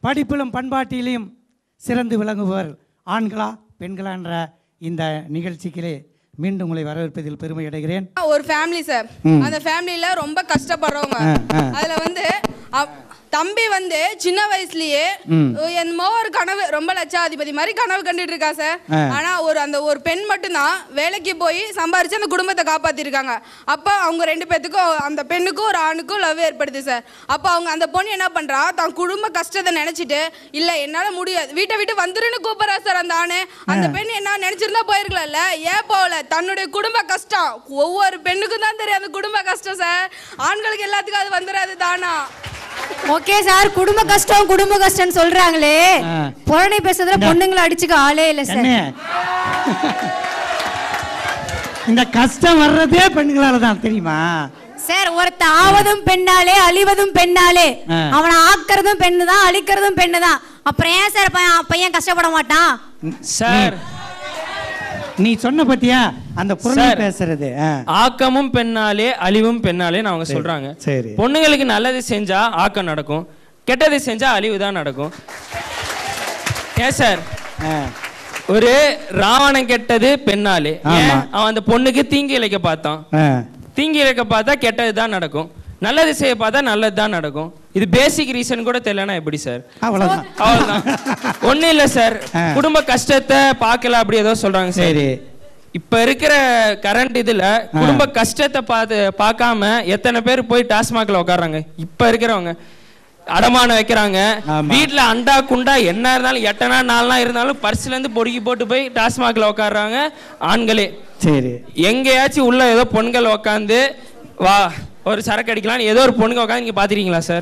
படிப்பிலும் பண்பாட்டிலும் சிறந்து விளங்குபவர் ஆண்களா பெண்களா என்ற இந்த நிகழ்ச்சிக்கிலே மீண்டும் உங்களை வரவேற்பதில் பெருமை அடைகிறேன் ஒரு ஃபேமிலி சார் அந்த ஃபேமிலியில ரொம்ப கஷ்டப்படுறவங்க ஆ, ஆ. அதுல வந்து அவ்- தம்பி வந்து சின்ன வயசுலயே என்னமோ ஒரு கனவு ரொம்ப லட்சாதிபதி மாதிரி கனவு கண்டுட்டு இருக்கா சார் ஆ. ஆனா ஒரு அந்த ஒரு பெண் மட்டும்தான் வேலைக்கு போய் சம்பாரிச்சு அந்த குடும்பத்தை காப்பாத்திருக்காங்க அப்ப அவங்க ரெண்டு பேத்துக்கும் அந்த பெண்ணுக்கும் ஒரு ஆணுக்கும் லவ் ஏற்படுது சார் அப்ப அவங்க அந்த பொண்ணு என்ன பண்றா தான் குடும்ப கஷ்டத்தை நினைச்சிட்டு இல்ல என்னால முடியாது வீட்டை விட்டு வந்துருன்னு கூப்பிடுறா சார் அந்த ஆணு அந்த பெண் என்ன நினைச்சிருந்தா போயிருக்கலாம்ல ஏன் போகல தன்னுடைய குடும்ப கஷ்டம் ஒவ்வொரு பெண்ணுக்கும் தான் தெரியும் அந்த குடும்ப கஷ்டம் சார் ஆண்களுக்கு எல்லாத்துக்கும் அது வந்துடாது தானா ஓகே சார் குடும்ப கஷ்டம் குடும்ப கஷ்டம் சொல்றாங்களே ஆ. புறணை பேசுறதுல பொண்ணுங்களை அடிச்சுக்க ஆளே இல்ல சார் கண்ணே இந்த கஷ்டம் வர்றதே பெண்களால தான் தெரியுமா சார் ஒருத்த ஆவதும் பெண்ணாலே அழிவதும் பெண்ணாலே ஆ. அவனை ஆக்குறதும் பெண்ணு தான் அழிக்கிறதும் பெண்ணு தான் அப்புறம் ஏன் சார் பையன் பையன் கஷ்டப்பட மாட்டான் சார் நீ சொன்ன பத்தியா அந்த புறணை சார். பேசுறது ஆ. ஆக்கமும் பெண்ணாலே அழிவும் பெண்ணாலே அவங்க சொல்றாங்க சரி. பொண்ணுங்களுக்கு நல்லது செஞ்சா ஆக்கம் நடக்கும் கெட்டது செஞ்சா அழிவு தான் நடக்கும் ஏன் சார் ஆ. ஒரு ராவணன் கெட்டது பெண்ணாலே ஆமா. ஏன் அவன் அந்த பொண்ணுக்கு தீங்கு இழைக்க பார்த்தான் ஆ. தீங்கு இழைக்க பார்த்தா கெட்டது தான் நடக்கும் நல்லது செய்ய பார்த்தா நல்லது தான் நடக்கும் இது பேசிக் ரீசன் கூட தெரியலனா எப்படி சார் அவ்வளவுதான் அவ்வளவுதான் ஒண்ணும் இல்ல சார் ஆ. குடும்ப கஷ்டத்தை பார்க்கல அப்படி ஏதோ சொல்றாங்க சார் சரி இப்ப இருக்கிற கரண்ட் இதுல குடும்ப கஷ்டத்தை பார்த்து பார்க்காம எத்தனை பேர் போய் டாஸ்மாக்ல உட்கார்றாங்க இப்ப இருக்கிறவங்க அடமானம் வைக்கிறாங்க ஆமா. வீட்ல அண்டா குண்டா என்ன இருந்தாலும் எட்டனா நாலுனா இருந்தாலும் பர்ஸ்ல இருந்து பொறுக்கி போட்டு போய் டாஸ்மாக்ல உட்கார்றாங்க ஆண்களே சரி எங்கேயாச்சும் உள்ள ஏதோ பொண்கள் உட்காந்து வா ஒரு சரக்கு அடிக்கலாம்னு ஏதோ ஒரு பொண்ணுங்க உட்காந்து நீங்க பாத்திருக்கீங்களா சார்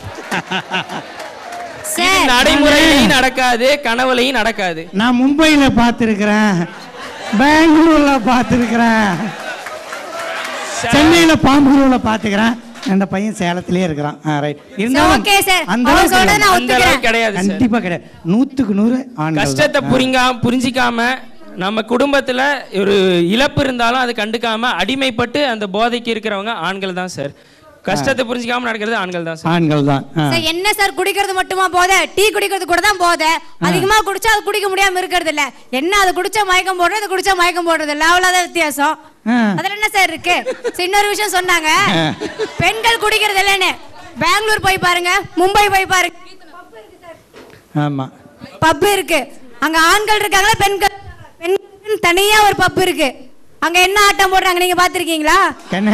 இது சார் நடைமுறையிலையும் நடக்காது கனவுலையும் நடக்காது நான் மும்பையில பார்த்துருக்கிறேன் பெங்களூர்ல பார்த்துருக்கிறேன் சென்னையில பாம்பூர்ல பார்த்துக்கிறேன் அந்த பையன் சேலத்திலே இருக்கிறான் ரைட் okay, sir. அந்த அவர் அளவுக்கு சொல்றதை இல்லை. நான் அந்த அளவுக்கு கிடையாது சார் கண்டிப்பா கிடையாது நூத்துக்கு நூறு ஆண்கள் கஷ்டத்தை தான். புரிங்காம புரிஞ்சிக்காம நம்ம குடும்பத்துல ஒரு இழப்பு இருந்தாலும் அதை கண்டுக்காம அடிமைப்பட்டு அந்த போதைக்கு இருக்கிறவங்க ஆண்கள் தான் சார் கஷ்டத்தை புரிஞ்சிக்காம நடக்கிறது ஆண்கள் தான் சார் ஆண்கள் தான் ஆ. சார் என்ன சார் குடிக்கிறது மட்டுமா போத டீ குடிக்கிறது கூட தான் போத அதிகமா குடிச்சா அது குடிக்க முடியாம இருக்கிறது இல்ல என்ன அது குடிச்சா மயக்கம் போடுறது இது குடிச்சா மயக்கம் போடுறது இல்ல அவ்வளவுதான் வித்தியாசம் ஆ. அதுல என்ன சார் இருக்கு சரி, இன்னொரு விஷயம் சொன்னாங்க பெண்கள் குடிக்கிறது இல்லைன்னு பெங்களூர் போய் பாருங்க மும்பை போய் பாருங்க ஆமா பப் இருக்கு அங்க ஆண்கள் இருக்காங்களா பெண்கள் பெண்கள் தனியா ஒரு பப் இருக்கு அங்க என்ன ஆட்டம் போடுறாங்க நீங்க பாத்திருக்கீங்களா என்ன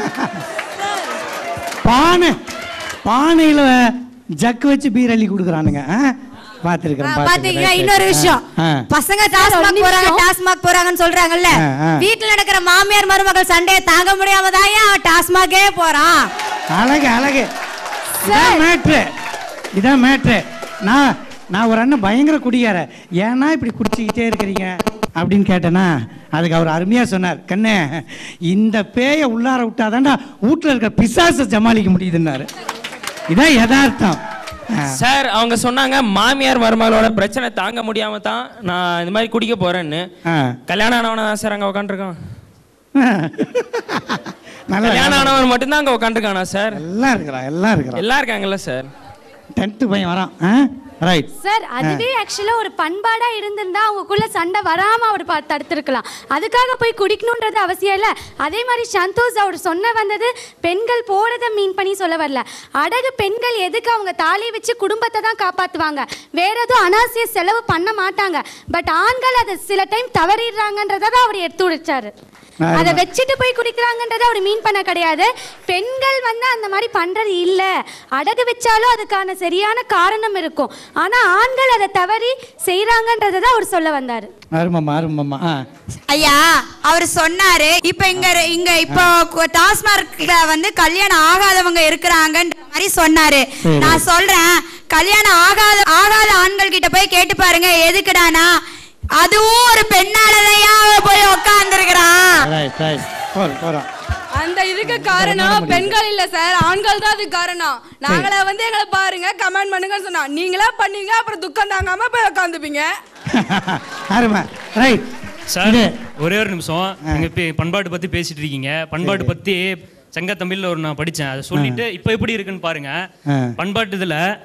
பானை பானையில ஜக்கு வச்சு பீர் அள்ளி கொடுக்குறானுங்க பார்த்துருக்கிறேன் பாத்தீங்களா இன்னொரு விஷயம் பசங்க டாஸ்மாக் போறாங்க டாஸ்மாக் போறாங்கன்னு சொல்றாங்கல்ல ஆ, ஆ. வீட்டுல நடக்கிற மாமியார் மருமகள் சண்டையை தாங்க முடியாம தான் ஏன் அவன் டாஸ்மாகே போறான் அழகு அழகு இதான் மேட்ரு இதான் மேட்ரு நான் நான் ஒரு அண்ணன் பயங்கர குடிகார ஏன்னா இப்படி குடிச்சிக்கிட்டே இருக்கிறீங்க அப்படின்னு கேட்டேனா அதுக்கு அவர் அருமையா சொன்னார் கண்ணே இந்த பேயை உள்ளார விட்டாதான்டா வீட்டில் இருக்கிற பிசாசை சமாளிக்க முடியுதுன்னாரு இதான் யதார்த்தம் ஆ. சார் அவங்க சொன்னாங்க மாமியார் மருமகளோட பிரச்சனை தாங்க முடியாம தான் நான் இந்த மாதிரி குடிக்க போறேன்னு ஆ. கல்யாணம் ஆனவன தான் சார் அங்க உட்காந்துருக்கான் நல்லா கல்யாணம் ஆனவன் மட்டும்தான் அங்க உட்காந்துருக்கானா சார் எல்லாம் இருக்கிறான் எல்லாம் இருக்கிறான் எல்லாம் இருக்காங்கல்ல சார் டென்த்து பையன் வரான் ஆ ரைட் சார் அதுவே ஆக்சுவலா ஒரு பண்பாடா இருந்திருந்தா அவங்களுக்குள்ள சண்டை வராம அவர் பா- தடுத்திருக்கலாம் அதுக்காக போய் குடிக்கணுன்றது அவசியம் இல்ல அதே மாதிரி சந்தோஷ் அவர் சொன்ன வந்தது பெண்கள் போறத மீன் பண்ணி சொல்ல வரல அடகு பெண்கள் எதுக்கு அவங்க தாலி வச்சு குடும்பத்தை தான் காப்பாத்துவாங்க வேற எதுவும் அனாவசிய செலவு பண்ண மாட்டாங்க பட் ஆண்கள் அதை சில டைம் தவறிடுறாங்கன்றதை தான் அவர் எடுத்து உடைச்சாரு ஆமா. அதை வச்சுட்டு போய் குடிக்கிறாங்கன்றதை அவர் மீன் பண்ண கிடையாது பெண்கள் வந்து அந்த மாதிரி பண்றது இல்ல அடகு வச்சாலும் அதுக்கான சரியான காரணம் இருக்கும் ஆனா ஆண்கள் அதை தவறி செய்யறாங்கன்றதை தான் அவர் சொல்ல வந்தாரு அருமம்மா அருமம்மா ஆ ஐயா அவர் சொன்னாரு இப்ப இங்க இங்க இப்போ கு- டாஸ்மார்க்ல வந்து கல்யாணம் ஆகாதவங்க இருக்கிறாங்கன்ற மாதிரி சொன்னாரு சரி. நான் சொல்றேன் கல்யாணம் ஆகாத ஆகாத ஆண்கள் கிட்ட போய் கேட்டு பாருங்க எதுக்குடானா அதுவும் ஒரு பெண்ணாலதையா போய் உட்காந்துருக்கிறான் ரைட் ரைட் போறோம் போறோம் அந்த இதுக்கு காரணம் பெண்கள் இல்ல சார் ஆண்கள் தான் அதுக்கு காரணம் நாங்கள வந்து எங்களை பாருங்க கமெண்ட் பண்ணுங்கன்னு சொன்னா நீங்களா பண்ணீங்க அப்புறம் துக்கம் தாங்காம போய் உட்காந்துப்பீங்க அருமை ரைட் சார் ஒரே ஒரு நிமிஷம் நீங்க பே- பண்பாட்டு பத்தி பேசிட்டு இருக்கீங்க பண்பாட்டு பத்தி சங்க தமிழ்ல ஒரு நான் படிச்சேன் அதை சொல்லிட்டு இப்போ எப்படி இருக்குன்னு பாருங்க ஆ. பண்பாட்டு இதுல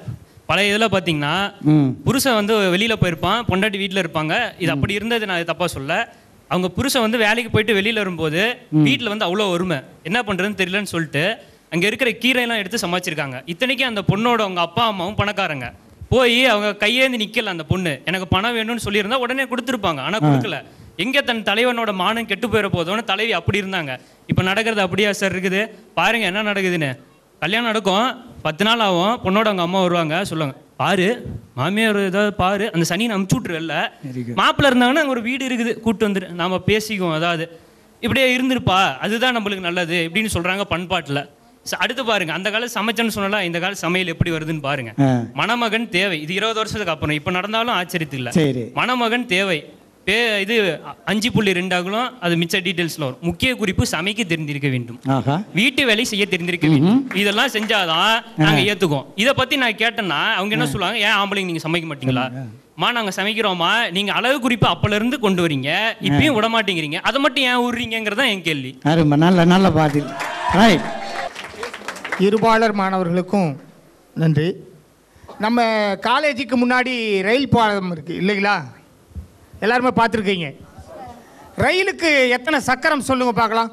பழைய இதில் பார்த்தீங்கன்னா ம் புருஷன் வந்து வெளியில் போயிருப்பான் பொண்டாட்டி வீட்டில் இருப்பாங்க இது அப்படி இருந்தது நான் தப்பாக சொல்ல அவங்க புருஷன் வந்து வேலைக்கு போயிட்டு வெளியில் வரும்போது வீட்டில் வந்து அவ்வளோ வறுமை என்ன பண்ணுறதுன்னு தெரியலன்னு சொல்லிட்டு அங்கே இருக்கிற கீரையெல்லாம் எடுத்து சமைச்சிருக்காங்க இத்தனைக்கும் அந்த பொண்ணோட அவங்க அப்பா அம்மாவும் பணக்காரங்க போய் அவங்க கையேந்தி நிற்கல அந்த பொண்ணு எனக்கு பணம் வேணும்னு சொல்லியிருந்தா உடனே கொடுத்துருப்பாங்க ஆனால் கொடுக்கல எங்கே தன் தலைவனோட மானம் கெட்டு போயிட போதோன்னு தலைவி அப்படி இருந்தாங்க இப்போ நடக்கிறது அப்படியா சார் இருக்குது பாருங்க என்ன நடக்குதுன்னு கல்யாணம் நடக்கும் பத்து நாள் ஆகும் பொண்ணோட அவங்க அம்மா வருவாங்க சொல்லுவாங்க பாரு மாமியார் ஏதாவது பாரு அந்த சனியை அமுச்சு விட்ருவல்ல மாப்பிள்ளை இருந்தாங்கன்னா அங்கே ஒரு வீடு இருக்குது கூட்டு வந்துரு நாம பேசிக்குவோம் அதாவது இப்படியே இருந்திருப்பா அதுதான் நம்மளுக்கு நல்லது இப்படின்னு சொல்றாங்க பண்பாட்டில் அடுத்து பாருங்க அந்த காலம் சமைச்சேன்னு சொன்னல இந்த கால சமையல் எப்படி வருதுன்னு பாருங்க ஆ. மணமகன் தேவை இது இருபது வருஷத்துக்கு அப்புறம் இப்போ நடந்தாலும் ஆச்சரியத்து இல்லை சரி மணமகன் தேவை பே இது அ- அஞ்சு புள்ளி ரெண்டாகலும் அது மிச்ச டீட்டெயில்ஸில் வரும் முக்கிய குறிப்பு சமைக்க தெரிந்திருக்க வேண்டும் ஆஹா வீட்டு வேலை செய்ய தெரிந்திருக்க வேண்டும் இதெல்லாம் செஞ்சாதான் நாங்க ஏத்துக்குவோம் இத பத்தி நான் கேட்டேன்னா அவங்க என்ன சொல்லுவாங்க ஏன் ஆம்பளைங்க நீங்க சமைக்க மாட்டீங்களா மா நாங்க சமைக்கிறோமா நீங்க அளவு குறிப்பு அப்பல இருந்து கொண்டு வரீங்க இப்பயும் விட மாட்டேங்கிறீங்க அதை மட்டும் ஏன் விடுறீங்கிறது தான் என் கேள்வி அருமை நல்ல நல்ல பாதில் ரைட் இருபாலர் மாணவர்களுக்கும் நன்றி நம்ம காலேஜுக்கு முன்னாடி ரயில் பாலம் இருக்குது இல்லைங்களா எல்லாருமே பார்த்துருக்கீங்க ரயிலுக்கு எத்தனை சக்கரம் சொல்லுங்க பார்க்கலாம்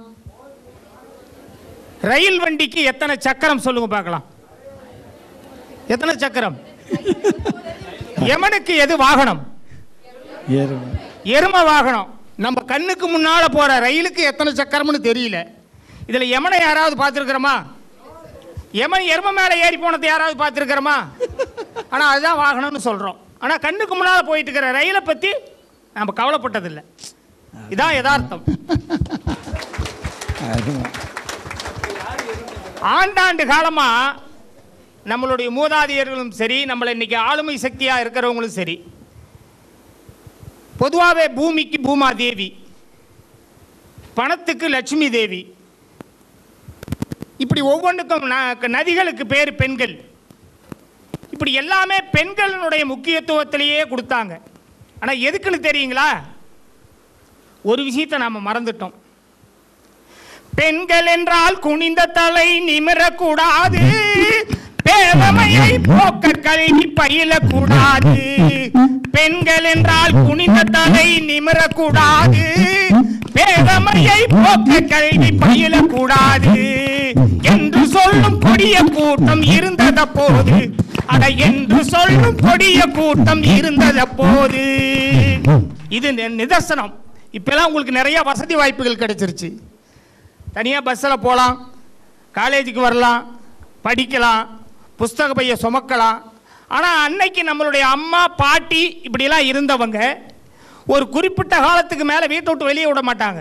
ரயில் வண்டிக்கு எத்தனை சக்கரம் சொல்லுங்க பார்க்கலாம் எத்தனை சக்கரம் யமனுக்கு எது வாகனம் எருமை எரும வாகனம் நம்ம கண்ணுக்கு முன்னால போற ரயிலுக்கு எத்தனை சக்கரம்னு தெரியல இதுல யமனை யாராவது பார்த்துருக்கிறோமா யமன் எரும மேல ஏறி போனதை யாராவது பார்த்துருக்கிறோமா ஆனா அதுதான் வாகனம்னு சொல்றோம் ஆனா கண்ணுக்கு முன்னால போயிட்டு இருக்கிற ரயிலை பத்தி நம்ம கவலைப்பட்டதில்லை இதான் யதார்த்தம் அருமை ஆண்டாண்டு காலமா நம்மளுடைய மூதாதையர்களும் சரி நம்மளை இன்னைக்கு ஆளுமை சக்தியா இருக்கிறவங்களும் சரி பொதுவாகவே பூமிக்கு பூமா தேவி பணத்துக்கு லட்சுமி தேவி இப்படி ஒவ்வொன்றுக்கும் ந- நதிகளுக்கு பேர் பெண்கள் இப்படி எல்லாமே பெண்களினுடைய முக்கியத்துவத்திலேயே கொடுத்தாங்க ஆனால் எதுக்குன்னு தெரியுங்களா ஒரு விஷயத்தை நாம் மறந்துட்டோம் பெண்கள் என்றால் குனிந்த தலை நிமிரக்கூடாது பேதமையை போக்க கல்வி பயிலக்கூடாது பெண்கள் என்றால் குனிந்த தலை நிமிரக்கூடாது பேதமையை போக்க கல்வி பயிலக்கூடாது என்று சொல்லும் கொடிய கூட்டம் இருந்தத போது அட என்று சொல்லும் கொடிய கூட்டம் இருந்தத போது இது நி- நிதர்சனம் இப்பெல்லாம் உங்களுக்கு நிறைய வசதி வாய்ப்புகள் கிடைச்சிருச்சு தனியாக பஸ்ஸில் போகலாம் காலேஜுக்கு வரலாம் படிக்கலாம் புஸ்தக பையை சுமக்கலாம் ஆனால் அன்னைக்கு நம்மளுடைய அம்மா பாட்டி இப்படியெல்லாம் இருந்தவங்க ஒரு குறிப்பிட்ட காலத்துக்கு மேலே வீட்டை விட்டு வெளியே விட மாட்டாங்க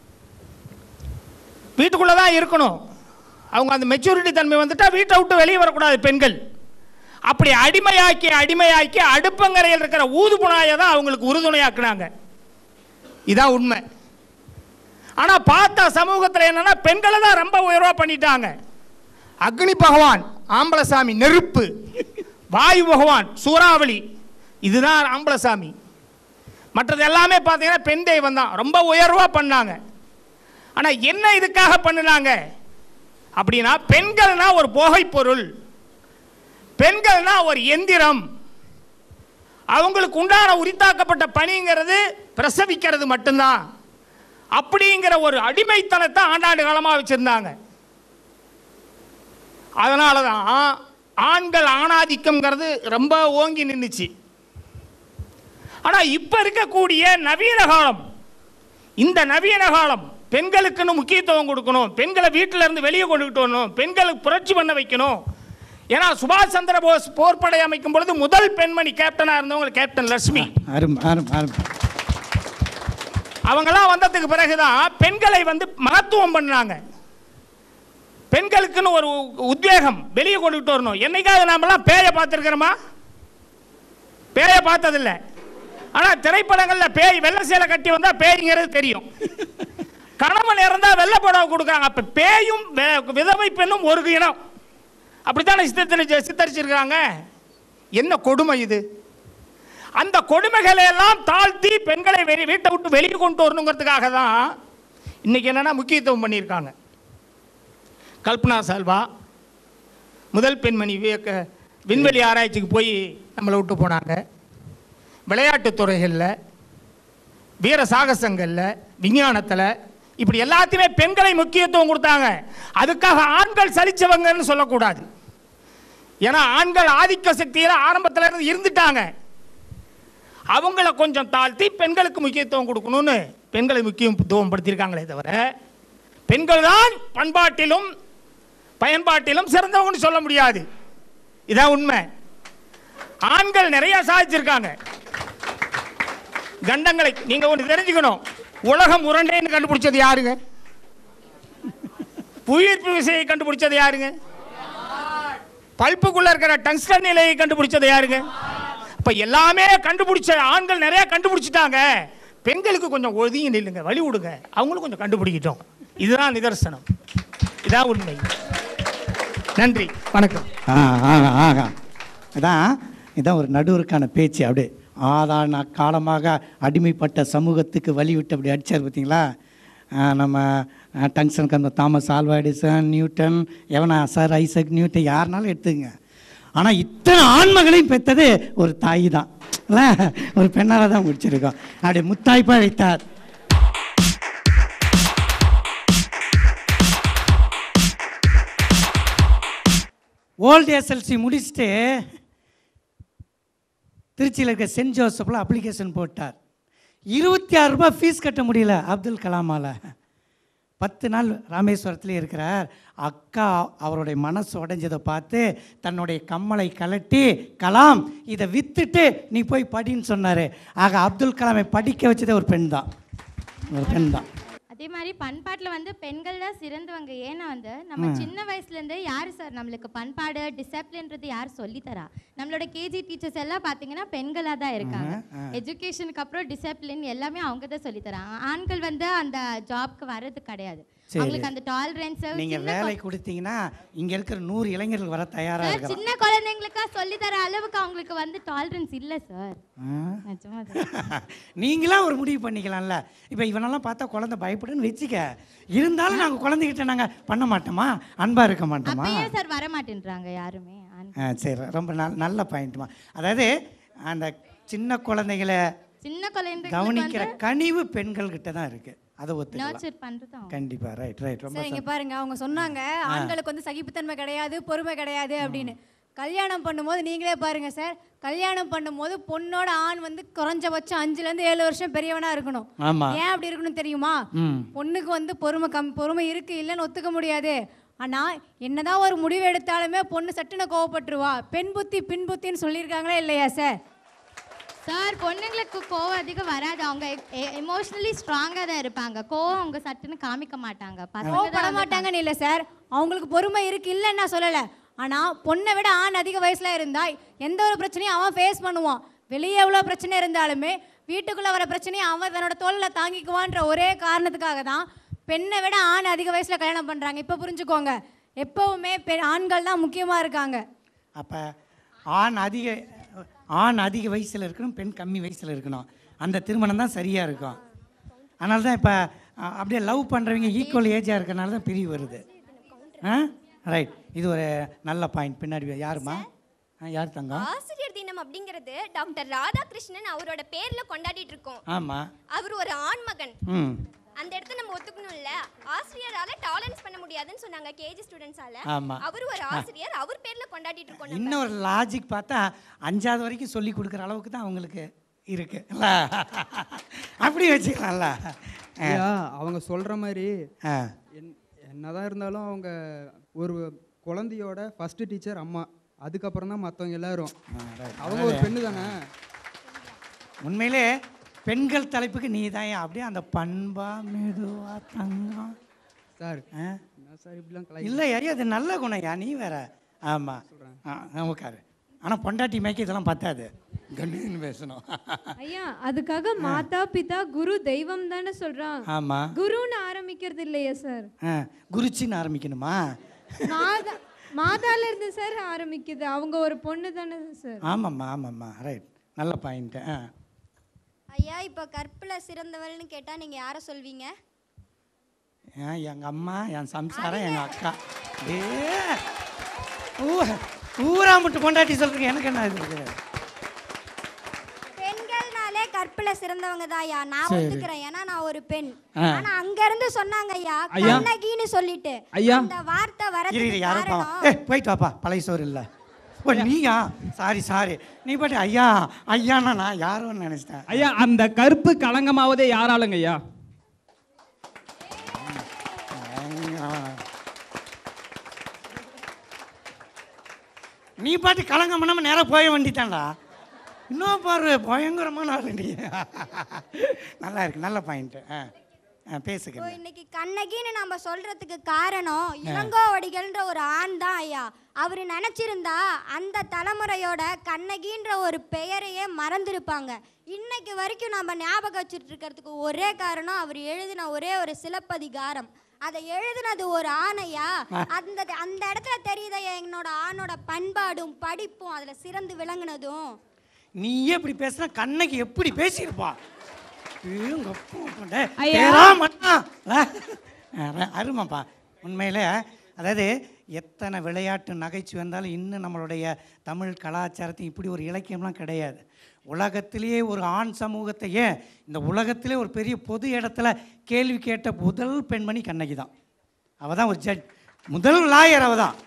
வீட்டுக்குள்ளே தான் இருக்கணும் அவங்க அந்த மெச்சூரிட்டி தன்மை வந்துட்டா வீட்டை விட்டு வெளியே வரக்கூடாது பெண்கள் அப்படி அடிமையாக்கி அடிமையாக்கி அடுப்பங்கரையில் இருக்கிற ஊதுபுனாயை தான் அவங்களுக்கு உறுதுணையாக்குனாங்க இதான் உண்மை ஆனா பார்த்தா சமூகத்தில் என்னன்னா பெண்களை தான் ரொம்ப உயர்வா பண்ணிட்டாங்க அக்னி பகவான் ஆம்பளசாமி நெருப்பு வாயு பகவான் சூறாவளி இதுதான் ஆம்பளசாமி மற்றது எல்லாமே பார்த்தீங்கன்னா பெண் தெய்வம் தான் ரொம்ப உயர்வா பண்ணாங்க ஆனா என்ன இதுக்காக பண்ணினாங்க அப்படின்னா பெண்கள்னா ஒரு போகைப் பொருள் பெண்கள்னா ஒரு எந்திரம் அவங்களுக்கு உண்டான உரித்தாக்கப்பட்ட பணிங்கிறது பிரசவிக்கிறது மட்டும்தான் அப்படிங்கிற ஒரு அடிமைத்தனத்தை ஆண்டாண்டு காலமாக வச்சுருந்தாங்க அதனால தான் ஆண்கள் ஆணாதிக்கம்ங்கிறது ரொம்ப ஓங்கி நின்றுச்சு ஆனால் இப்போ இருக்கக்கூடிய நவீன காலம் இந்த நவீன காலம் பெண்களுக்குன்னு முக்கியத்துவம் கொடுக்கணும் பெண்களை வீட்டில இருந்து வெளியே கொண்டுகிட்டு வரணும் பெண்களுக்கு புரட்சி பண்ண வைக்கணும் ஏன்னா சுபாஷ் சந்திர போஸ் போர்ப்படை அமைக்கும் பொழுது முதல் பெண்மணி கேப்டனாக இருந்தவங்க கேப்டன் லட்சுமி அருமை அருமை அருமை அவங்கெல்லாம் வந்ததுக்கு பிறகுதான் பெண்களை வந்து மகத்துவம் பண்ணாங்க பெண்களுக்குன்னு ஒரு உத்வேகம் வெளியே கொண்டுகிட்டு வரணும் என்னைக்காவது நாமெல்லாம் பேயை பார்த்துருக்கிறோமா பேயை பார்த்ததில்ல ஆனால் திரைப்படங்களில் பேய் வெள்ளை சேலை கட்டி வந்தால் பேய்ங்கிறது தெரியும் கணவன் இறந்தா வெள்ளை புடவை கொடுக்குறாங்க அப்போ பேயும் வே- விதவை பெண்ணும் ஒரு இனம் அப்படித்தானே சித்தரிச்சு சித்தரிச்சிருக்காங்க என்ன கொடுமை இது அந்த கொடுமைகளை எல்லாம் தாழ்த்தி பெண்களை வெளி வீட்டை விட்டு வெளியே கொண்டு வரணுங்கிறதுக்காக தான் இன்னைக்கு என்னன்னா முக்கியத்துவம் பண்ணியிருக்காங்க கல்பனா சால்வா முதல் பெண்மணி விவேக விண்வெளி ஆராய்ச்சிக்கு போய் நம்மளை விட்டு போனாங்க விளையாட்டுத் துறைகளில் வீர சாகசங்களில் விஞ்ஞானத்தில் இப்படி எல்லாத்தையுமே பெண்களை முக்கியத்துவம் கொடுத்தாங்க அதுக்காக ஆண்கள் சலிச்சவங்கன்னு சொல்லக்கூடாது ஏன்னா ஆண்கள் ஆதிக்க சக்தியில் ஆரம்பத்தில் இருந்து இருந்துட்டாங்க அவங்கள கொஞ்சம் தாழ்த்தி பெண்களுக்கு முக்கியத்துவம் கொடுக்கணும்னு பெண்களை முக்கியத்துவம் படுத்தியிருக்காங்களே தவிர பெண்கள் தான் பண்பாட்டிலும் பயன்பாட்டிலும் சிறந்தவங்கன்னு சொல்ல முடியாது இதான் உண்மை ஆண்கள் நிறைய சாதிச்சிருக்காங்க கண்டங்களை நீங்க ஒன்று தெரிஞ்சுக்கணும் உலகம் உருண்டைன்னு கண்டுபிடிச்சது யாருங்க புவியீர்ப்பு விசையை கண்டுபிடிச்சது யாருங்க பல்புக்குள்ள இருக்கிற டங்ஸ்டன் நிலையை கண்டுபிடிச்சது யாருங்க இப்ப எல்லாமே கண்டுபிடிச்ச ஆண்கள் நிறைய கண்டுபிடிச்சிட்டாங்க பெண்களுக்கு கொஞ்சம் ஒதுங்கி நில்லுங்க வழி விடுங்க அவங்களும் கொஞ்சம் கண்டுபிடிக்கிட்டோம் இதுதான் நிதர்சனம் இதான் உண்மை நன்றி வணக்கம் ஆ ஆகா ஆகா இதான் இதான் ஒரு நடுவருக்கான பேச்சு அப்படியே ஆதான காலமாக அடிமைப்பட்ட சமூகத்துக்கு வழிவிட்டு அப்படி அடிச்சார் பார்த்தீங்களா ஆ, நம்ம ஆ, டங்ஸ்டன் கந்த தாமஸ் ஆல்வா எடிசன் நியூட்டன் எவனா சார் ஐசக் நியூட்டன் யாருனாலும் எடுத்துங்க ஆனால் இத்தனை ஆண்மகளையும் பெற்றது ஒரு தாய் தான் இல்ல? ஒரு பெண்ணால் தான் முடிச்சிருக்கோம் அப்படி முத்தாய்ப்பா வைத்தார் ஓல்டு எஸ்எல்சி முடிச்சுட்டு திருச்சியில் இருக்க சென்ட் ஜோசப்பில் அப்ளிகேஷன் போட்டார் இருபத்தி ஆறு ரூபாய் ஃபீஸ் கட்ட முடியல அப்துல் கலாமால் பத்து நாள் ராமேஸ்வரத்தில் இருக்கிறார் அக்கா அவருடைய மனசு உடைஞ்சதை பார்த்து தன்னுடைய கம்மலை கலட்டி கலாம் இதை வித்துட்டு நீ போய் படின்னு சொன்னார் ஆக அப்துல் கலாமை படிக்க வச்சதே ஒரு பெண் தான் ஒரு பெண் தான் அதே மாதிரி பண்பாட்டில் வந்து பெண்கள் தான் சிறந்தவங்க ஏன்னா வந்து நம்ம ம். சின்ன வயசுலேருந்து யார் சார் நம்மளுக்கு பண்பாடு டிசிப்ளின்றது யார் சொல்லித்தரா நம்மளோட கேஜி டீச்சர்ஸ் எல்லாம் பார்த்தீங்கன்னா பெண்களாக தான் இருக்காங்க ஆ. எஜுகேஷனுக்கு அப்புறம் டிசிப்ளின் எல்லாமே அவங்க தான் சொல்லித்தராங்க ஆண்கள் வந்து அந்த ஜாப்க்கு வர்றது கிடையாது சரி. அவங்களுக்கு அந்த டாலரன்ஸ் நீங்கள் வேலை கொடுத்தீங்கன்னா இங்கே இருக்கிற நூறு இளைஞர்கள் வர தயாராக சார் இருக்கிறான் சின்ன குழந்தைங்களுக்கா சொல்லித்தர அளவுக்கு அவங்களுக்கு வந்து டாலரன்ஸ் இல்லை சார் நிஜமா சார் நீங்களாம் ஒரு முடிவு பண்ணிக்கலாம்ல இப்போ இவனெல்லாம் பார்த்தா குழந்தை பயப்படுன்னு வச்சுக்க இருந்தாலும் நாங்கள் குழந்தைகிட்ட நாங்கள் பண்ண மாட்டோமா அன்பாக இருக்க மாட்டோமா அப்ப ஏன் சார் வர மாட்டேன்றாங்க யாருமே ஆண் ஆ சரி ரொம்ப நல் நல்ல பாயிண்ட்மா அதாவது அந்த சின்ன குழந்தைகளை சின்ன குழந்தைங்களுக்கு கவனிக்கிற வந்து கனிவு பெண்கள்கிட்ட தான் இருக்கு அதை ஒத்துக்கலாம் நர்ச்சர் பண்றது அவங்க கண்டிப்பாக ரைட் ரைட் ரொம்ப சார் இங்க சந்தோஷம். பாருங்க அவங்க சொன்னாங்க ஆண்களுக்கு வந்து சகிப்புத்தன்மை கிடையாது பொறுமை கிடையாது அப்படின்னு கல்யாணம் பண்ணும்போது நீங்களே பாருங்க சார் கல்யாணம் பண்ணும்போது பொண்ணோட ஆண் வந்து குறைஞ்சபட்சம் அஞ்சுல இருந்து ஏழு வருஷம் பெரியவனா இருக்கணும் ஆமா. ஏன் அப்படி இருக்கணும் தெரியுமா ம். பொண்ணுக்கு வந்து பொறுமை கம் பொறுமை இருக்கு இல்லைன்னு ஒத்துக்க முடியாது ஆனா என்னதான் ஒரு முடிவு எடுத்தாலுமே பொண்ணு சட்டுன்னு கோவப்பட்டுருவா பெண் புத்தி பின் புத்தின்னு சொல்லியிருக்காங்களா இல்லையா சார் சார் பொண்ணுங்களுக்கு கோவம் அதிகம் வராது அவங்க எமோஷனலி ஸ்ட்ராங்காக தான் இருப்பாங்க கோவம் அவங்க சட்டுன்னு காமிக்க மாட்டாங்க பசங்க கோவப்பட தான் வந்து மாட்டாங்கன்னு இல்லை சார் அவங்களுக்கு பொறுமை இருக்கு இல்லைன்னு நான் சொல்லலை ஆனால் பொண்ணை விட ஆண் அதிக வயசுல இருந்தா எந்த ஒரு பிரச்சனையும் அவன் ஃபேஸ் பண்ணுவான் வெளியே எவ்வளோ பிரச்சனை இருந்தாலுமே வீட்டுக்குள்ளே வர பிரச்சனையை அவன் தன்னோட தோளில் தாங்கிக்குவான்ற ஒரே காரணத்துக்காக தான் பெண்ணை விட ஆண் அதிக வயசில் கல்யாணம் பண்ணுறாங்க இப்போ புரிஞ்சுக்கோங்க எப்போவுமே பெ ஆண்கள் தான் முக்கியமாக இருக்காங்க அப்போ ஆண் அதிக ஆண் அதிக வயசில் இருக்கணும் பெண் கம்மி வயசில் இருக்கணும் அந்த திருமணம் தான் சரியாக இருக்கும் அதனால தான் இப்போ அப்படியே லவ் பண்ணுறவங்க ஈக்குவல் ஏஜாக இருக்கனால தான் பிரிவு வருது ஆ ரைட் இது ஒரு நல்ல பாயிண்ட் பின்னாடி யாருமா ஆ யார் தங்கம் ஆசிரியர் தினம் அப்படிங்கிறது டாக்டர் ராதாகிருஷ்ணன் அவரோட பேர்ல கொண்டாடிட்டு இருக்கோம் ஆமாம் அவர் ஒரு ஆண்மகன் ம் அந்த இடத்த நம்ம ஒத்துக்கணும்ல ஆசிரியரால டாலரன்ஸ் பண்ண முடியாதுன்னு சொன்னாங்க கேஜி ஸ்டூடெண்ட்ஸால ஆமா. அவர் ஒரு ஆசிரியர் அவர் பேர்ல கொண்டாடிட்டு இருக்கோம் நம்ம. இன்னும் ஒரு லாஜிக் பார்த்தா அஞ்சாவது வரைக்கும் சொல்லி கொடுக்குற அளவுக்கு தான் அவங்களுக்கு இருக்கு இல்ல அப்படி வச்சுக்கலாம்ல ஆ. ஐயா அவங்க சொல்ற மாதிரி ஆ. என்- என்னதான் இருந்தாலும் அவங்க ஒரு குழந்தையோட ஃபர்ஸ்ட் டீச்சர் அம்மா அதுக்கப்புறம் தான் மற்றவங்க எல்லாரும் அவங்க ஒரு பெண்ணு தானே உண்மையிலே பெண்கள் தலைப்புக்கு நீ தான் அப்படியே அந்த பண்பா மெதுவா தங்கம் சார் ஆ? என்ன சார் இப்படிலாம் கலாய் இல்லை ஐயா அது நல்ல குணம்யா நீ வேற ஆமாம் ஆ உட்காரு ஆனால் பொண்டாட்டி மேய்க்க இதெல்லாம் பத்தாது கண்டின்னு பேசணும் ஐயா அதுக்காக மாதா பிதா குரு தெய்வம் தானே சொல்றான் ஆமாம் குருன்னு ஆரம்பிக்கிறது இல்லையா சார் ஆ குருச்சின்னு ஆரம்பிக்கணுமா மாதா மாதால இருந்து சார் ஆரம்பிக்குது அவங்க ஒரு பொண்ணு தானே சார் ஆமாம்மா ஆமாம்மா ரைட் நல்ல பாயிண்ட்டு ஆ ஐயா இப்போ கற்புல சிறந்தவள்னு கேட்டா நீங்க யாரை சொல்வீங்க ஏன் எங்கள் அம்மா என் சம்சாரம் எங்கள் அக்கா ஏ ஊ ஊரா மட்டும் கொண்டாட்டி சொல்றீங்க எனக்கு என்ன இது இருக்குது? பெண்கள்னாலே கற்பில சிறந்தவங்க தான் ஐயா நான் சரி. ஒத்துக்கிறேன் ஏன்னா நான் ஒரு பெண் ஆ. ஆனா அங்க இருந்து சொன்னாங்க ஐயா ஐயா. கண்ணகின்னு சொல்லிட்டு ஐயா. அந்த வார்த்தை இரு வரதுக்கு இரு யாரோ காரணம் பாவம் ஏ போயிட்டு வாப்பா பழைய சோறு இல்லை ஓ நீயா சாரி சாரி நீ பாட்டு ஐயா ஐயாண்ணா நான் யாரோன்னு நினைச்சிட்டேன் ஐயா அந்த கருப்பு களங்கமாவதே யாராலுங்க ஐயா நீ பாட்டு கலங்கம் பண்ணாம நேரா போய வேண்டிட்டான்டா இன்னும் பாரு பயங்கரமான ஆளு நீ நல்லா இருக்கு நல்ல பாயிண்ட் ஆ ஆ, பேசுங்க இப்போ இன்னைக்கு கண்ணகின்னு நம்ம சொல்றதுக்கு காரணம் இளங்கோவடிகள்ன்ற ஒரு ஆண் தான் ஐயா அவர் நினைச்சிருந்தா அந்த தலைமுறையோட கண்ணகின்ற ஒரு பெயரையே மறந்திருப்பாங்க இன்னைக்கு வரைக்கும் நம்ம ஞாபகம் வச்சுட்டு இருக்கிறதுக்கு ஒரே காரணம் அவர் எழுதின ஒரே ஒரு சிலப்பதிகாரம் அதை எழுதினது ஒரு ஆணையா அந்த அந்த இடத்துல தெரியுதையா என்னோட ஆணோட பண்பாடும் படிப்பும் அதுல சிறந்து விளங்குனதும் நீயே இப்படி பேசுனா கண்ணகி எப்படி பேசியிருப்பா ஏங்க அப்பா, டேய், ஐயா. தேரா மண்ணா. ஆ, அ- அருமைப்பா உண்மையிலே அதாவது எத்தனை விளையாட்டு நகைச்சுவை வந்தாலும் இன்னும் நம்மளுடைய தமிழ் கலாச்சாரத்தை இப்படி ஒரு இலக்கியம்லாம் கிடையாது உலகத்திலேயே ஒரு ஆண் சமூகத்தை ஏன் இந்த இலகத்திலே ஒரு பெரிய பொது இடத்துல கேள்வி கேட்ட முதல் பெண்மணி கண்ணகி தான் அவள் தான் ஒரு ஜட்ஜ் முதல் லாயர் அவள் தான்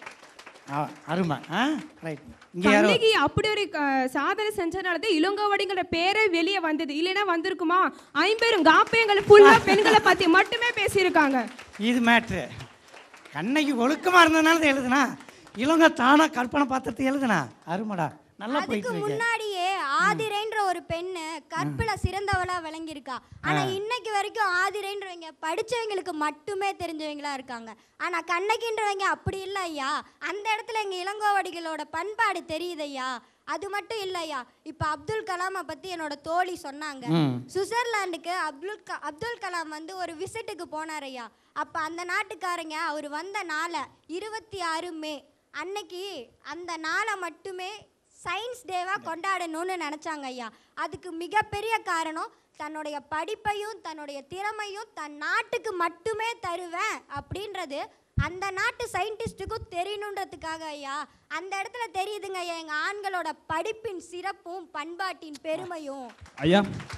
அருமை ஆ ரைட் இங்கே யாரோ கண்ணகி அப்படி ஒரு க- சாதனை செஞ்சனால தான் இளங்கோவடிங்கிற பேரே வெளியே வந்தது இல்லைன்னா வந்திருக்குமா ஐம்பெரும் காப்பியங்கள் ஃபுல்லா பெண்களை பத்தி மட்டுமே பேசியிருக்காங்க இது மேட்ரு கண்ணகி ஒழுக்கமாக இருந்ததுனால தான் எழுதுனா இளங்க தானா கற்பனை பாத்திரத்தை எழுதுனா அருமடா நல்லா அதுக்கு போயிட்டு இருக்கு முன்னாடியே ஆதிரைன்ற ஒரு பெண்ணு கற்பில சிறந்தவளா விளங்கியிருக்கா ஆனா ஆ. இன்னைக்கு வரைக்கும் ஆதிரைன்றவங்க படிச்சவங்களுக்கு மட்டுமே தெரிஞ்சவங்களா இருக்காங்க ஆனா கண்ணகின்றவங்க அப்படி இல்ல ஐயா அந்த இடத்துல எங்க இளங்கோவடிகளோட பண்பாடு தெரியுது ஐயா அது மட்டும் இல்ல ஐயா இப்ப அப்துல் கலாமை பத்தி என்னோட தோழி சொன்னாங்க ம். சுவிட்சர்லாந்துக்கு அப்துல் க- அப்துல் கலாம் வந்து ஒரு விசிட்டுக்கு போனார் ஐயா அப்ப அந்த நாட்டுக்காரங்க அவர் வந்த நாளை இருபத்தி ஆறு மே அன்னைக்கு அந்த நாளை மட்டுமே சயின்ஸ் டேவா கொண்டாடணும்னு நினைச்சாங்க ஐயா அதுக்கு மிகப்பெரிய காரணம் தன்னுடைய படிப்பையும் தன்னுடைய திறமையும் தன் நாட்டுக்கு மட்டுமே தருவேன் அப்படின்றது அந்த நாட்டு சயின்டிஸ்ட்டுக்கும் தெரியணுன்றதுக்காக ஐயா அந்த இடத்துல தெரியுதுங்க ஐயா எங்க ஆண்களோட படிப்பின் சிறப்பும் பண்பாட்டின் பெருமையும் ஐயா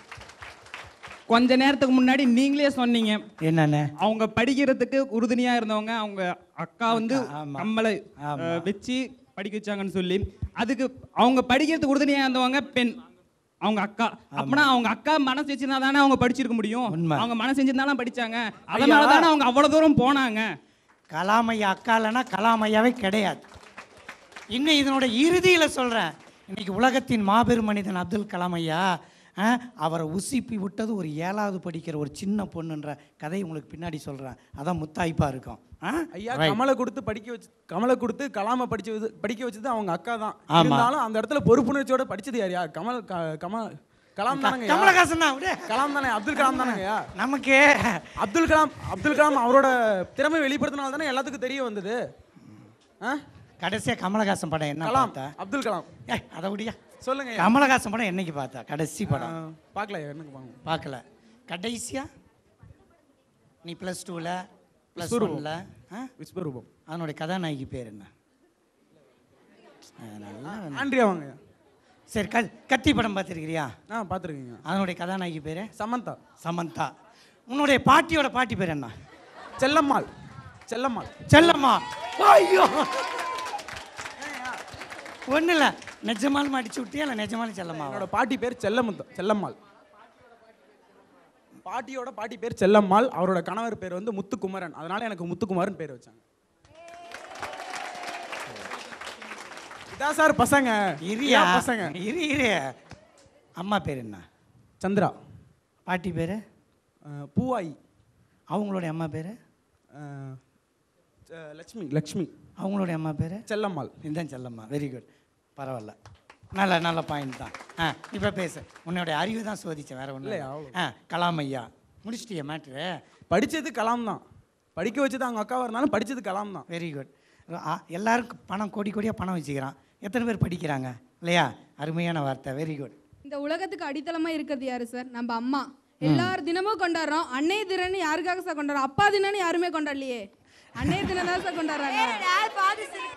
கொஞ்ச நேரத்துக்கு முன்னாடி நீங்களே சொன்னீங்க என்னென்ன அவங்க படிக்கிறதுக்கு உறுதுணையா இருந்தவங்க அவங்க அக்கா வந்து கம்மலை அஹ், வச்சு படிக்க வச்சாங்கன்னு சொல்லி அதுக்கு அவங்க படிக்கிறதுக்கு உறுதுணையா இருந்தவங்க பெண் அவங்க அக்கா அப்பனா அவங்க அக்கா மனசு வச்சிருந்தா தானே அவங்க படிச்சிருக்க முடியும் அவங்க மனசு செஞ்சிருந்தாலும் படிச்சாங்க அதனால தானே அவங்க அவ்வளவு தூரம் போனாங்க கலாமையா அக்கா இல்லைன்னா கலாமையாவே கிடையாது இன்னும் இதனோட இறுதியில் சொல்கிறேன் இன்னைக்கு உலகத்தின் மாபெரும் மனிதன் அப்துல் கலாம் ஐயா ஆ, அவரை உசிப்பி விட்டது ஒரு ஏழாவது படிக்கிற ஒரு சின்ன பொண்ணுன்ற கதை உங்களுக்கு பின்னாடி சொல்கிறேன் அதான் முத்தாய்ப்பாக இருக்கும் ஆ? ஐயா Right. கமலை கொடுத்து படிக்க வச்சு கமலை கொடுத்து கலாமை படிச்சு வச்சு- படிக்க வச்சது அவங்க அக்கா தான் ஆமா. இருந்தாலும் அந்த இடத்துல பொறுப்புணர்ச்சியோட படிச்சது யார் யார் கமல் க- கமல் கலாம் தானங்க கமலஹாசன் தான் விடு. கலாம் தானே அப்துல் கலாம் தானங்கய்யா நமக்கு அப்துல் கலாம் அப்துல் கலாம் அவரோட திறமை வெளிப்படுத்தினால தானே எல்லாத்துக்கும் தெரிய வந்தது ஆ? கடைசியாக கமலஹாசன் படம் என்ன கலாம் பார்த்தா அப்துல் கலாம் ஏ அதை விடியா சொல்லுங்க கமலஹாசன் படம் என்னைக்கு பார்த்தா கடைசி படம் பார்க்கல எனக்கு பாருங்க பார்க்கல கடைசியா நீ ப்ளஸ் டூவில் ப்ளஸ் விஸ்வரூபம். ஒன்ல விஸ்வரூபம் அதனுடைய கதாநாயகி பேர் என்ன ஆ, நல்லா வந்து- ஆண்ட்ரியா வாங்க சரி க கத்தி படம் பார்த்துருக்கிறியா ஆ பார்த்துருக்கீங்க அதனுடைய கதாநாயகி பேர் சமந்தா சமந்தா உன்னுடைய பாட்டியோட பாட்டி பேர் என்ன செல்லம்மாள் செல்லம்மாள் செல்லம்மா ஐயோ ஒன்றும் இல்லை நிஜமாலும் அடிச்சு விட்டியா இல்லை நிஜமாலும் செல்லம்மா என்னோட பாட்டி பேர் செல்லமுத்த செல்லம்மாள் பாட்டியோட பாட்டி பேர் செல்லம்மாள் அவரோட கணவர் பேர் வந்து முத்துக்குமரன் அதனால எனக்கு முத்துக்குமாரன் பேர் வச்சாங்க இதான் சார் பசங்க இரியா இதான் பசங்க இரு இரு அம்மா பேர் என்ன சந்திரா பாட்டி பேர் பூவாயி அவங்களுடைய அம்மா பேர் லட்சுமி லட்சுமி அவங்களுடைய அம்மா பேர் செல்லம்மாள் இதுதான் செல்லம்மா வெரி குட் பரவாயில்ல நல்ல நல்ல பாயிண்ட் தான் ஆ இப்போ பேசு உன்னுடைய அறிவு தான் சோதிச்சேன் வேற ஒன்றும் இல்லையா, இல்லை ஆ கலாம் ஐயா முடிச்சிட்டியா மேட்ரு படிச்சது கலாம் தான் படிக்க வச்சது அவங்க அக்காவாக இருந்தாலும் படிச்சது கலாம் தான் வெரி குட் எல்லாருக்கும் பணம் கோடி கோடியாக பணம் வச்சுக்கிறான் எத்தனை பேர் படிக்கிறாங்க இல்லையா அருமையான வார்த்தை வெரி குட் இந்த உலகத்துக்கு அடித்தளமா இருக்கிறது யாரு சார் நம்ம அம்மா எல்லார் தினமும் கொண்டாடுறோம் அன்னைய தினம்னு யாருக்காக சார் கொண்டாடுறோம் அப்பா தினம்னு யாருமே கொண்டாடலையே அன்னைய தினம் தான் சார் கொண்டாடுறாங்க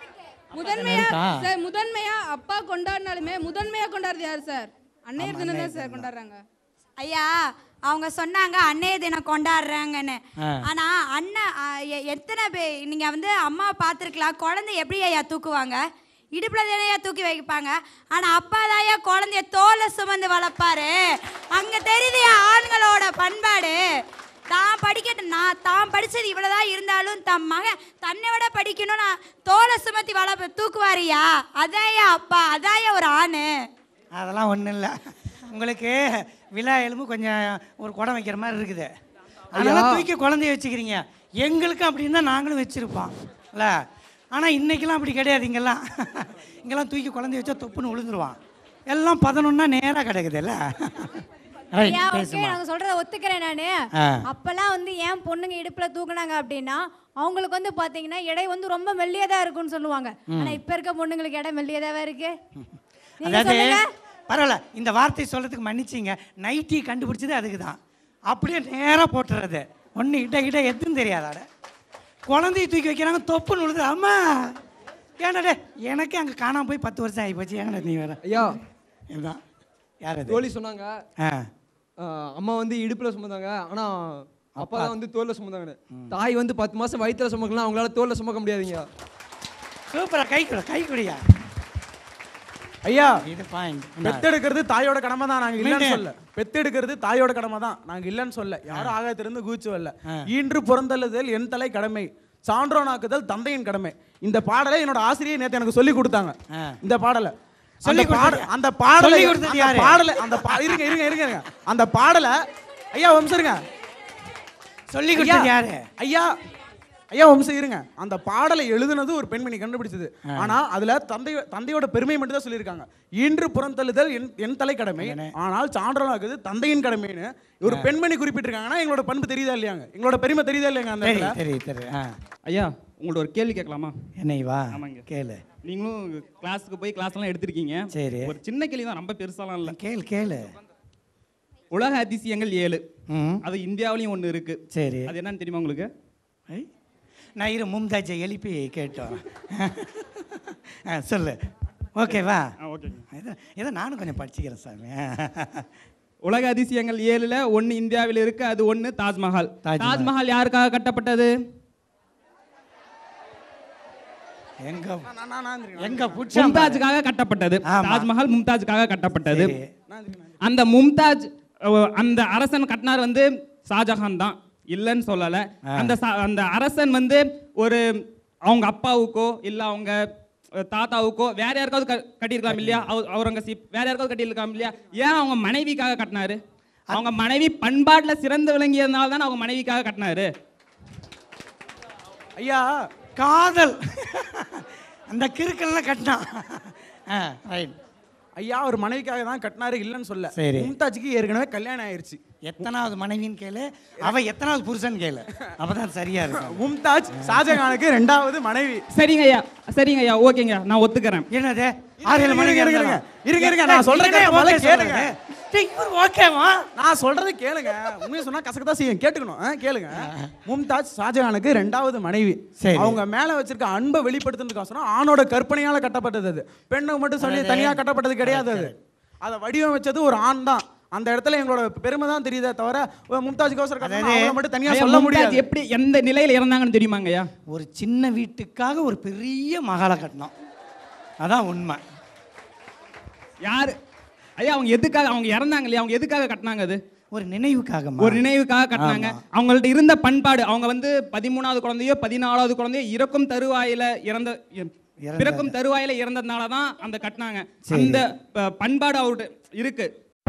முதன்மையா இருக்கா? சார் முதன்மையா அப்பா கொண்டாடினாலுமே முதன்மையா கொண்டாடுறது யார் சார் அன்னையர் தினம் தான் சார் கொண்டாடுறாங்க ஐயா அவங்க சொன்னாங்க அன்னைய தினம் கொண்டாடுறாங்கன்னு ஆ. ஆனா அண்ணன் ஆ, எ- எத்தனை பேர் நீங்க வந்து அம்மா பார்த்துருக்கலாம் குழந்தை எப்படி ஐயா தூக்குவாங்க இடுப்புல தானே தூக்கி வைப்பாங்க ஆனா அப்பா தாயா குழந்தைய தோலை சுமந்து வளர்ப்பாரு அங்க தெரியுது ஆண்களோட பண்பாடு தான் படிக்கட்டும் நான் தான் படிச்சது இவ்வளவுதான் இருந்தாலும் தன் மகன் தன்னை விட படிக்கணும்னு தோலை சுமத்தி வளர்ப்ப தூக்குவாரியா அதாயா அப்பா அதாயா ஒரு ஆணு அதெல்லாம் ஒன்றும் இல்லை உங்களுக்கு விழா எலும்பு கொஞ்சம் ஒரு குடம் வைக்கிற மாதிரி இருக்குது அதனால ஐயா. தூக்கி குழந்தைய வச்சுக்கிறீங்க எங்களுக்கு அப்படின்னு தான் நாங்களும் வச்சுருப்போம் இல்ல ஆனால் இன்னைக்கெல்லாம் அப்படி கிடையாது இங்கெல்லாம் இங்கெல்லாம் தூக்கி குழந்தைய வச்சா தொப்புன்னு விழுந்துருவான் எல்லாம் பதினொன்னா நேராக கிடக்குதுல்ல ரைட் ஐயா ஓகே பேசுமா நாங்க சொல்றத ஒத்துக்கிறேன் நானு ஆ. அப்பெல்லாம் வந்து ஏன் பொண்ணுங்க இடுப்புல தூக்குனாங்க அப்படின்னா அவங்களுக்கு வந்து பாத்தீங்கன்னா எடை வந்து ரொம்ப மெல்லியதா இருக்கும்னு சொல்லுவாங்க ம். ஆனா இப்ப இருக்க பொண்ணுங்களுக்கு எடை மெல்லியதாவே இருக்கு நீங்க அதாவது சொல்லுங்க பரவாயில்ல இந்த வார்த்தை சொல்றதுக்கு மன்னிச்சிங்க நைட்டி கண்டுபிடிச்சது அதுக்கு தான் அப்படியே நேராக போட்டுறது ஒன்று இட இட எதுவும் தெரியாதாட குழந்தைய தூக்கி வைக்கிறாங்க தொப்புன்னு விழுது அம்மா ஏன்டா டே எனக்கு அங்கே காணாம போய் பத்து வருஷம் ஆகி போச்சு ஏங்கடா நீ வேற ஐயா இதுதான் யார் அது தோழி சொன்னாங்க ஆ ஆஹ் அம்மா வந்து இடுப்புல சுமந்தாங்க ஆனா அப்பா அப்பா. தான் வந்து தோல்ல சுமந்தாங்க தாய் வந்து பத்து மாசம் வயித்துல சுமக்கலாம் அவங்களால தோல்ல சுமக்க முடியாதுங்க சூப்பரா கை கொடு கை கொடியா ஐயா இது பாயிண்ட் பெத்தெடுக்கிறது தாயோட கடமை தான் நாங்க இல்லைன்னு மீண்டும். சொல்ல பெத்தெடுக்கிறது தாயோட கடமை தான் நாங்க இல்லைன்னு சொல்ல யாரும் ஆகாயத்திலிருந்து குதிச்சு வரல ஆ. ஈன்று பிறந்தழுதல் என் தலை கடமை சான்றோனாக்குதல் தந்தையின் கடமை இந்த பாடலை என்னோட ஆசிரியர் நேத்து எனக்கு சொல்லி கொடுத்தாங்க இந்த பாடலை அந்த சொல்லிக் பாட கொடுத்தது- அந்த பாடலை சொல்லிக் கொடுத்தது அந்த யாரு? பாடலை அந்த பா- இருங்க இருங்க இருங்க இருங்க அந்த பாடலை ஐயா வம்சம் இருங்க சொல்லி கொடுத்தது ஐயா, யாரு? ஐயா ஐயா வம்சம் இருங்க அந்த பாடலை எழுதுனது ஒரு பெண்மணி கண்டுபிடிச்சது ஆனா அதுல தந்தை தந்தையோட பெருமை மட்டும் தான் சொல்லியிருக்காங்க இன்று புறந்தள்ளுதல் என் என் தலை கடமை ஆனால் சான்றலாக்குது தந்தையின் கடமைன்னு ஒரு பெண்மணி குறிப்பிட்டிருக்காங்கன்னா எங்களோட பண்பு தெரியுதா இல்லையாங்க எங்களோட பெருமை தெரியுதா இல்லையாங்க அந்த தெரியும் இடத்துல தெரியும் தெரியும் ஆ ஐயா உங்கள்ட்ட ஒரு கேள்வி கேட்கலாமா என்னை வா ஆமாங்க. கேளு நீங்களும் கிளாஸுக்கு போய் கிளாஸ்லாம் எடுத்திருக்கீங்க சரி ஒரு சின்ன கேள்வி தான் ரொம்ப பெருசாலாம் இல்லை கேளு கேளு உலக அதிசயங்கள் ஏழு ம் அது இந்தியாவிலையும் ஒன்று இருக்கு சரி அது என்னன்னு தெரியுமா உங்களுக்கு ஐ, நான் இரு மும்தாஜை எழுப்பி கேட்டோம் ஆ சொல்லு ஓகேவா ஓகேங்க இதை இதை நானும் கொஞ்சம் படிச்சுக்கிறேன் சாமி உலக அதிசயங்கள் ஏழுல ஒன்னு இந்தியாவில் இருக்கு அது ஒன்னு தாஜ்மஹால் தாஜ்மஹால். தாஜ்மஹால் யாருக்காக கட்டப்பட்டது எங்க எங்க புடிச்சா மும்தாஜுக்காக கட்டப்பட்டது ஆமா. தாஜ்மஹால் மும்தாஜுக்காக கட்டப்பட்டது சரி. அந்த மும்தாஜ் அஹ், அந்த அரசன் கட்டினார் வந்து ஷாஜஹான் தான் இல்லைன்னு சொல்லல அந்த சா- அந்த அரசன் வந்து ஒரு அவங்க அப்பாவுக்கோ இல்ல அவங்க அஹ், தாத்தாவுக்கோ வேற யாருக்காவது க- கட்டியிருக்கலாம் இல்லையா அவு- அவுரங்கசீப் வேற யாருக்காவது கட்டியிருக்கலாம் இல்லையா ஏன் அவங்க மனைவிக்காக கட்டினாரு அவங்க மனைவி பண்பாட்டுல சிறந்து விளங்கியதுனால தான் அவங்க மனைவிக்காக கட்டினாரு ஐயா காதல் அந்த கிறுக்கெல்லாம் கட்டினான் ஆ ரைட் ஐயா ஒரு மனைவிக்காக தான் கட்டினாரு இல்லைன்னு சொல்ல சரி. மும்தாஜுக்கு ஏற்கனவே கல்யாணம் ஆயிருச்சு எத்தனாவது மனைவின்னு கேளு அவ எத்தனாவது புருஷன் கேளு அப்பதான் சரியா இருக்கும் மும்தாஜ் ஷாஜகானுக்கு ரெண்டாவது மனைவி சரிங்க ஐயா சரிங்க ஐயா ஓகேங்க நான் ஒத்துக்கிறேன் என்னது ஆறு ஏழு மணிக்கு இருங்க, இருங்க, இருந்தாலும். இருங்க, இருங்க, நான் சொல்றேன் நீங்க முதல்ல okay கேளுங்க. சொல்றது. டேய், இவர் ஓகேவா நான் சொல்றது கேளுங்க உண்மையை சொன்னா கசக்கதான் செய்யும் கேட்டுக்கணும் ஆ, கேளுங்க மும்தாஜ் ஷாஜகானுக்கு ரெண்டாவது மனைவி சரி. அவங்க மேல வச்சிருக்க அன்பை வெளிப்படுத்துறதுக்கோசரம் ஆணோட கற்பனையால கட்டப்பட்டது அது பெண்ணுக்கு மட்டும் சொல்லி அதாவது- தனியா கட்டப்பட்டது கிடையாது அது அதை வடிவமைச்சது ஒரு ஆண் தான் அந்த இடத்துல எங்களோட பெருமை தான் தெரியுதே தவிர மும்தாஜுக்கோசரம் கட்டணும் அவங்கள மட்டும் தனியா ஐயா, சொல்ல மும்தாஜ் முடியாது எப்படி எந்த நிலையில இறந்தாங்கன்னு தெரியுமாங்க ஐயா ஒரு சின்ன வீட்டுக்காக ஒரு பெரிய மகாலை கட்டணும் அதான் உண்மை யாரு ஐயா அவங்க எதுக்காக அவங்க இறந்தாங்க இல்லையா அவங்க எதுக்காக கட்டினாங்க அது ஒரு நினைவுக்காக ஒரு நினைவுக்காக கட்டினாங்க அவங்கள்ட்ட இருந்த பண்பாடு அவங்க வந்து பதிமூணாவது குழந்தையோ பதினாலாவது குழந்தையோ இறக்கும் தருவாயில இறந்த இ- இறந்தது. பிறக்கும் தருவாயில இறந்ததுனால தான் அந்த கட்டினாங்க சரி. அந்த ப- பண்பாடு அவர்கிட்ட இருக்கு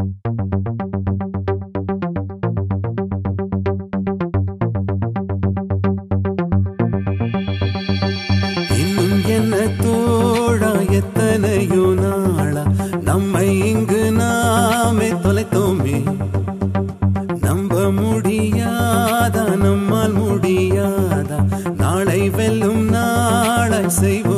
இன்னும் என்ன தோழா எத்தனையோ நாளா நம்மை இங்கு நாமே தொலைத்தோமே நம்ப முடியாதா நம்மால் முடியாதா நாளை வெல்லும் நாளை செய்வோம்